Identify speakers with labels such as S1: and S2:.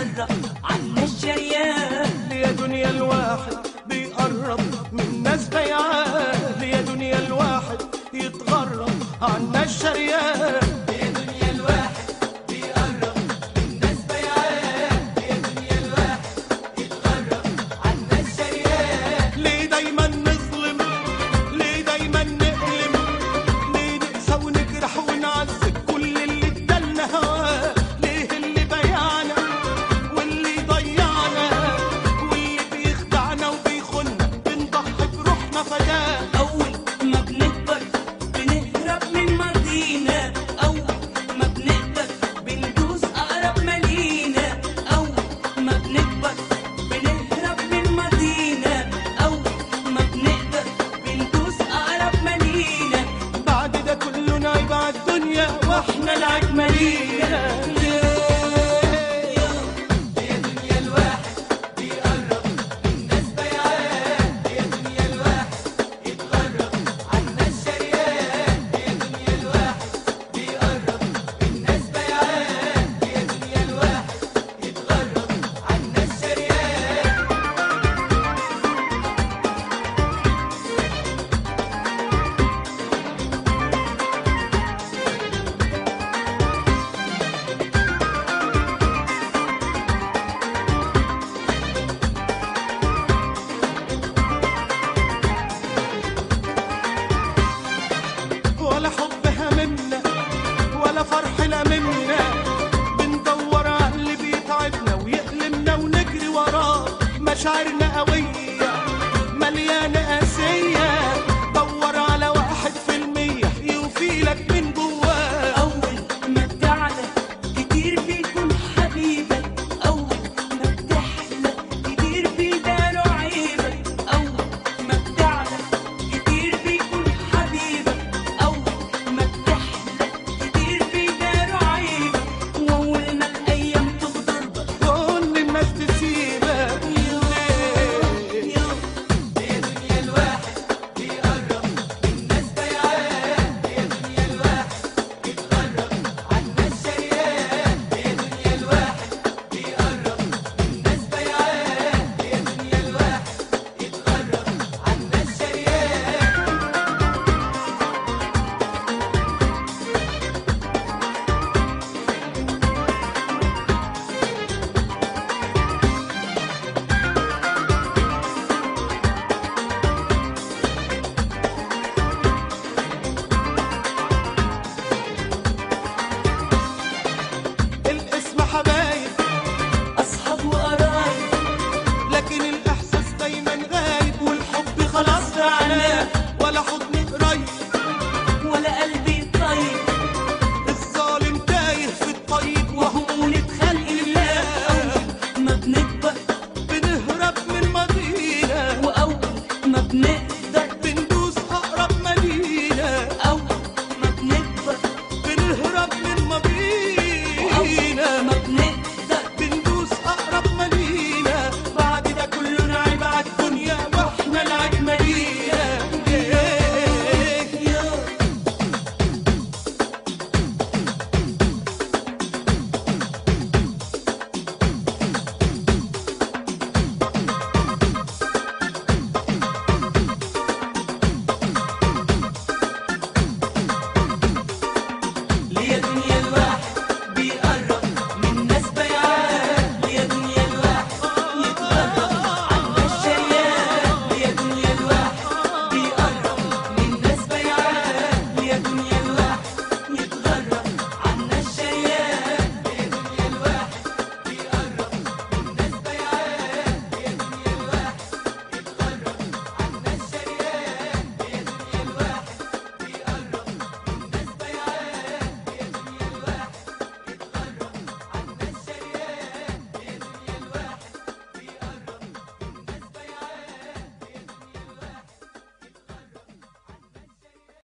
S1: يتغرب عنا الشريان
S2: يا دنيا الواحد بيقرب من ناس بيعان يا دنيا الواحد يتغرب عنا الشريان
S1: يا دنيا الواحد بيقرب الناس بيعان يا دنيا الواحد يتغرب عنا الشريان
S2: ليه دايما نظلم ليه دايما نألم ليه نقسى ونجرح ونعذب كل اللي ادالنا هواه ليه اللي بيعنا واللي ضيعنا واللي بيخدعنا وبيخنا بنضحي بروحنا فداه
S1: أول ما بنكبر بنهرب من ماضينا أول ما بنقدر بندوس أقرب مالينا أول ما بنكبر بنهرب من ماضينا أول ما بنقدر بندوس أقرب مالينا
S2: بعد ده كله نعيب على الدنيا واحنا العيب مالينا
S1: يا دنيا الواحد بيقرب الناس بيعان يا دنيا الواحد يتغرب عنا الشريان يا دنيا الواحد بيقرب الناس بيعان يا دنيا الواحد يتغرب عنا الشريان
S2: ولا حب هممنا ولا فرح لا منا بندور على اللي بيتعبنا ويألمنا ونجري وراه مشاعرنا قوي